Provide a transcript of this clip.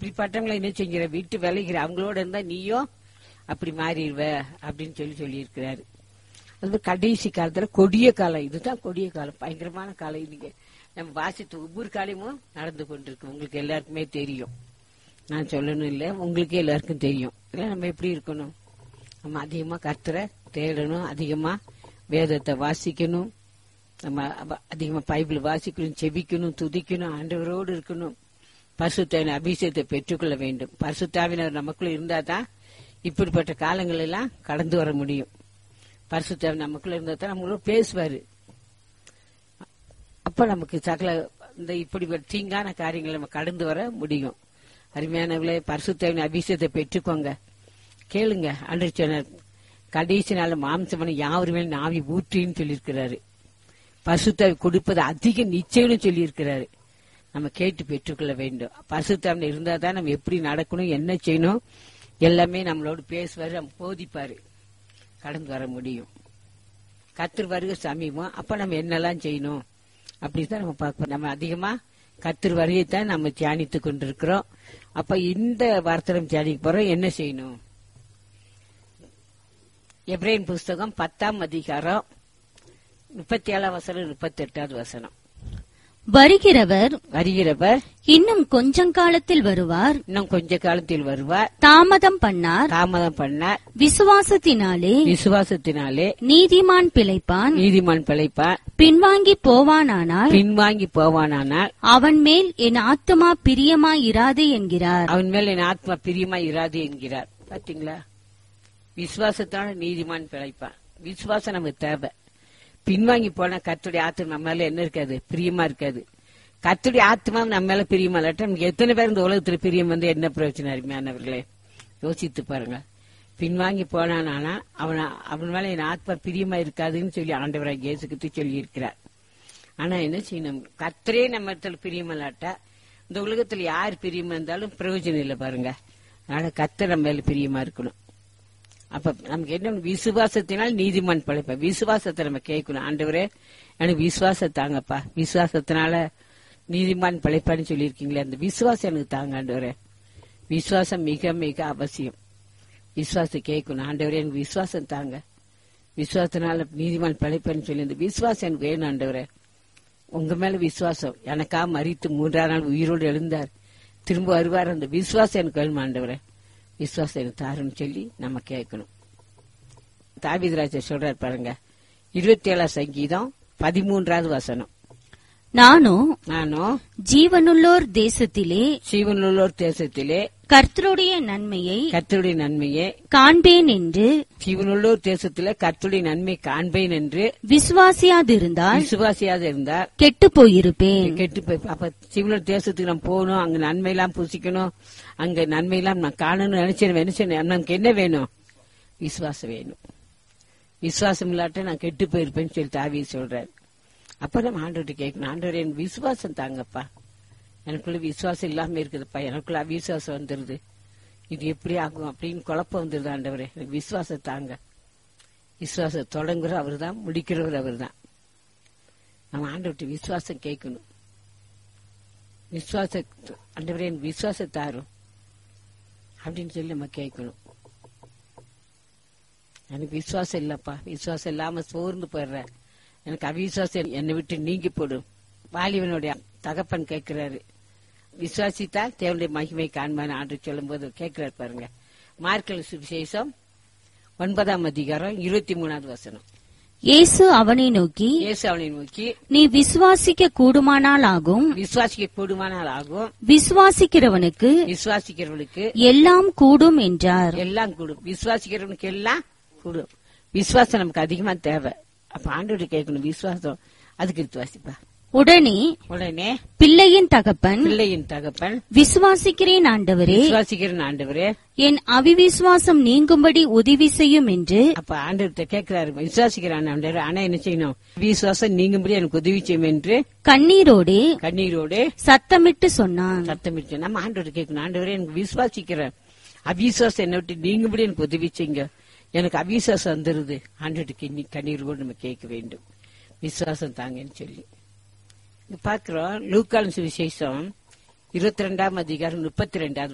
அப்படிப்பட்டவங்களை என்ன செஞ்சிட விட்டு விளைகிற அவங்களோட இருந்தா நீயும் அப்படி மாறிடுவ அப்படின்னு சொல்லி சொல்லியிருக்கிறாரு அது மாதிரி கடைசி காலத்துல கொடிய காலம் இதுதான் கொடிய காலம் பயங்கரமான காலம் நீங்க நம்ம வாசித்து ஒவ்வொரு காலமும் நடந்து கொண்டிருக்கு உங்களுக்கு எல்லாருக்குமே தெரியும் நான் சொல்லணும் இல்ல உங்களுக்கே எல்லாருக்கும் தெரியும் இல்ல நம்ம எப்படி இருக்கணும் நம்ம அதிகமா கர்த்தரை தேடணும் அதிகமா வேதத்தை வாசிக்கணும் நம்ம அப- அதிகமா பைபிள் வாசிக்கணும் செபிக்கணும் துதிக்கணும் ஆண்டவரோடு இருக்கணும் பரிசுத்தாவின் அபிஷேகத்தை பெற்றுக்கொள்ள வேண்டும் பரிசுத்தாவினர் நமக்குள்ள இருந்தாதான் இப்படிப்பட்ட காலங்கள் எல்லாம் கடந்து வர முடியும் பரிசுத்தாவின் நமக்குள்ள இருந்தா தான் நம்மளோட பேசுவாரு அப்ப நமக்கு சகல இந்த இப்படிப்பட்ட தீங்கான காரியங்களை நம்ம கடந்து வர முடியும் அருமையானவர்களே பரிசுத்தாவின் அபிஷேகத்தை பெற்றுக்கோங்க கேளுங்க அன்று சொன்னார் கடைசி நாள் மாம்சமனை யாவர் மேல் நாவி ஊற்றின்னு சொல்லியிருக்கிறாரு பரிசுத்தாவி கொடுப்பது அதிக நிச்சயம்னு சொல்லியிருக்கிறாரு நம்ம கேட்டு பெற்றுக்கொள்ள வேண்டும் பரிசுத்தாவின் இருந்தா தான் நம்ம எப்படி நடக்கணும் என்ன செய்யணும் எல்லாமே நம்மளோடு பேசுவாரு நம்ம போதிப்பாரு கடந்து வர முடியும் கத்தர் வருகை சமீபம் அப்ப நம்ம என்னெல்லாம் செய்யணும் அப்படிதான் நம்ம பார்ப்போம் நம்ம அதிகமா கத்தர் வருகை தான் நம்ம தியானித்து கொண்டிருக்கிறோம் அப்ப இந்த வார்த்தை நம்ம தியானிக்க போறோம் என்ன செய்யணும் எப்ரேன் புஸ்தகம் பத்தாம் அதிகாரம் முப்பத்தி ஏழாம் வசனம் முப்பத்தி எட்டாவது வசனம் வருகிறவர் வருகிறவர் இன்னும் கொஞ்சம் காலத்தில் வருவார் இன்னும் கொஞ்ச காலத்தில் வருவார் தாமதம் பண்ணார் தாமதம் பண்ணார் விசுவாசத்தினாலே விசுவாசத்தினாலே நீதிமான் பிழைப்பான் நீதிமான் பிழைப்பார் பின்வாங்கி போவானானால் பின்வாங்கி போவானானால் அவன் மேல் என் ஆத்துமா பிரியமாயிராது என்கிறார் அவன் மேல் என் ஆத்மா பிரியமா இராது என்கிறார் பாத்தீங்களா விசுவாசத்தான நீதிமான் பிழைப்பான் விசுவாசம் நமக்கு தேவை பின்வாங்கி போனா கத்துடைய ஆத்மா நம்ம மேல என்ன இருக்காது பிரியமா இருக்காது கத்துடைய ஆத்மா நம்ம மேல பிரியமா இல்லாட்டா நமக்கு எத்தனை பேர் இந்த உலகத்துல பிரியம் வந்து என்ன பிரயோஜனம் அருமையானவர்களே யோசித்து பாருங்க பின்வாங்கி போனானா அவன் அவன் மேல என் ஆத்மா பிரியமா இருக்காதுன்னு சொல்லி ஆண்டவராக இயேசுக்கிட்டு சொல்லி இருக்கிறார் ஆனா என்ன செய்யணும் கத்தரே நம்ம இடத்துல பிரியமில்லாட்டா இந்த உலகத்துல யார் பிரியமா இருந்தாலும் பிரயோஜனம் இல்லை பாருங்க அதனால கத்தர் நம்ம மேல பிரியமா இருக்கணும் அப்ப நமக்கு என்ன விசுவாசத்தினால் நீதிமான் படைப்ப விசுவாசத்தை நம்ம கேட்கணும் ஆண்டவரே எனக்கு விசுவாசம் தாங்கப்பா விசுவாசத்தினால நீதிமான் பிழைப்பான்னு சொல்லியிருக்கீங்களே அந்த விசுவாசம் எனக்கு தாங்க ஆண்டவரே விசுவாசம் மிக மிக அவசியம் விசுவாசம் கேட்கணும் ஆண்டவரே எனக்கு விசுவாசம் தாங்க விசுவாசத்தினால நீதிமான் பிழைப்பேன்னு சொல்லி அந்த விசுவாசம் எனக்கு வேணும் ஆண்டவரே உங்க மேல விசுவாசம் எனக்கா மறித்து மூன்றாம் நாள் உயிரோடு எழுந்தார் திரும்ப வருவார் அந்த விசுவாசம் எனக்கு வேணும் ஆண்டவரே விசுவாசம் எனக்கு தாருன்னு சொல்லி நம்ம கேட்கணும் தாவிதராஜர் சொல்றாரு பாருங்க இருபத்தி ஏழாம் சங்கீதம் பதிமூன்றாவது வசனம் நானும் நானும் ஜீவனுள்ளோர் தேசத்திலே சீவனுள்ளோர் தேசத்திலே கர்த்தருடைய நன்மையை கர்த்தருடைய நன்மையை காண்பேன் என்று சீவனுள்ளோர் தேசத்திலே கர்த்தருடைய நன்மை காண்பேன் என்று விசுவாசியாதிருந்தால் விசுவாசியாக இருந்தார் கெட்டுப் போயிருப்பேன் கெட்டு போய் அப்ப சிவனர் தேசத்துக்கு நம்ம போகணும் அங்க நன்மையெல்லாம் புசிக்கணும் அங்க நன்மையெல்லாம் நான் காணணும்னு நினைச்சேன் நினைச்சேன் நமக்கு என்ன வேணும் விசுவாசம் வேணும் விசுவாசம் இல்லாட்ட நான் கெட்டு போயிருப்பேன்னு சொல்லி தாவி சொல்றாரு அப்ப நம்ம ஆண்டவர்கிட்ட கேட்கணும் ஆண்டவர் என் விசுவாசம் தாங்கப்பா எனக்குள்ள விசுவாசம் இல்லாம இருக்குதுப்பா எனக்குள்ள அவிசுவாசம் வந்துருது இது எப்படி ஆகும் அப்படின்னு குழப்பம் வந்துருது ஆண்டவரே எனக்கு விசுவாசம் தாங்க விசுவாசம் தொடங்குற அவர் தான் முடிக்கிறவர் அவர் தான் நம்ம ஆண்டவர்கிட்ட விசுவாசம் கேட்கணும் விசுவாச ஆண்டவரே எனக்கு விசுவாசம் தாரும் அப்படின்னு சொல்லி நம்ம கேட்கணும் எனக்கு விசுவாசம் இல்லப்பா விசுவாசம் இல்லாம சோர்ந்து போயிடுறேன் எனக்கு அவிசுவாசம் என்னை விட்டு நீங்கி போடும் வாலிபனுடைய தகப்பன் கேட்கிறாரு விசுவாசித்தா தேவனுடைய மகிமை காண்பான்னு ஆண்டு சொல்லும் போது கேட்கிறாரு பாருங்க மார்க்கல் சுவிசேஷம் ஒன்பதாம் அதிகாரம் இருபத்தி மூணாவது வசனம் இயேசு அவனை நோக்கி இயேசு அவனை நோக்கி நீ விசுவாசிக்க கூடுமானால் ஆகும் விசுவாசிக்க கூடுமானால் ஆகும் விசுவாசிக்கிறவனுக்கு விசுவாசிக்கிறவர்களுக்கு எல்லாம் கூடும் என்றார் எல்லாம் கூடும் விசுவாசிக்கிறவனுக்கு எல்லாம் கூடும் விசுவாசம் நமக்கு அதிகமா தேவை அப்ப ஆண்டோட கேட்கணும் விசுவாசம் அதுக்கு எடுத்து வாசிப்பா உடனே உடனே பிள்ளையின் தகப்பன் பிள்ளையின் தகப்பன் விசுவாசிக்கிறேன் ஆண்டவரே விசுவாசிக்கிற ஆண்டவரே என் அவிவிசுவாசம் நீங்கும்படி உதவி செய்யும் என்று அப்ப ஆண்டவர்கிட்ட கேட்கிறாரு விசுவாசிக்கிறான் ஆண்டவர் ஆனா என்ன செய்யணும் விசுவாசம் நீங்கும்படி எனக்கு உதவி செய்யும் என்று கண்ணீரோடே கண்ணீரோடு சத்தமிட்டு சொன்னான் சத்தமிட்டு நம்ம ஆண்டவர் கேட்கணும் ஆண்டவரே எனக்கு விசுவாசிக்கிறேன் அவிசுவாசம் என்னை விட்டு நீங்கும்படி எனக்கு உதவி செய்யுங்க எனக்கு அவிசுவாசம் வந்துருது ஆண்டவருக்கு கண்ணீரோடு நம்ம கேட்க வேண்டும் விசுவாசம் தாங்கன்னு சொல்லி இங்க பாக்குறோம் லூக்கான் சுவிசேஷம் இருபத்தி ரெண்டாம் அதிகாரம் முப்பத்தி ரெண்டாவது